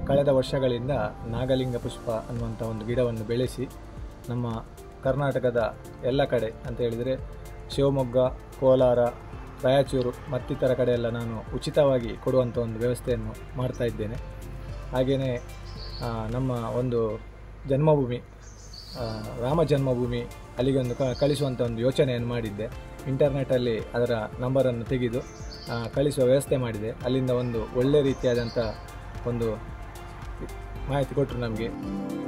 ಕಳೆದ ವರ್ಷಗಳಿಂದ ನಾಗಲಿಂಗ ಪುಷ್ಪ ಅನ್ನುವಂಥ ಒಂದು ಗಿಡವನ್ನು ಬೆಳೆಸಿ ನಮ್ಮ ಕರ್ನಾಟಕದ ಎಲ್ಲ ಕಡೆ ಅಂತ ಹೇಳಿದರೆ ಶಿವಮೊಗ್ಗ ಕೋಲಾರ ರಾಯಚೂರು ಮತ್ತಿತರ ಕಡೆ ಎಲ್ಲ ನಾನು ಉಚಿತವಾಗಿ ಕೊಡುವಂಥ ಒಂದು ವ್ಯವಸ್ಥೆಯನ್ನು ಮಾಡ್ತಾ ಇದ್ದೇನೆ ಹಾಗೆಯೇ ಆ, ನಮ್ಮ ಒಂದು ಜನ್ಮಭೂಮಿ ಆ, ರಾಮ ಜನ್ಮಭೂಮಿ ಅಲ್ಲಿಗೊಂದು ಕ ಕಳಿಸುವಂಥ ಒಂದು ಯೋಚನೆಯನ್ನು ಮಾಡಿದ್ದೆ ಇಂಟರ್ನೆಟ್ಟಲ್ಲಿ ಅದರ ನಂಬರನ್ನು ತೆಗೆದು ಆ, ಕಳಿಸುವ ವ್ಯವಸ್ಥೆ ಮಾಡಿದೆ ಅಲ್ಲಿಂದ ಒಂದು ಒಳ್ಳೆ ರೀತಿಯಾದಂಥ ಒಂದು ಮಾಹಿತಿ ಕೊಟ್ಟರು ನಮಗೆ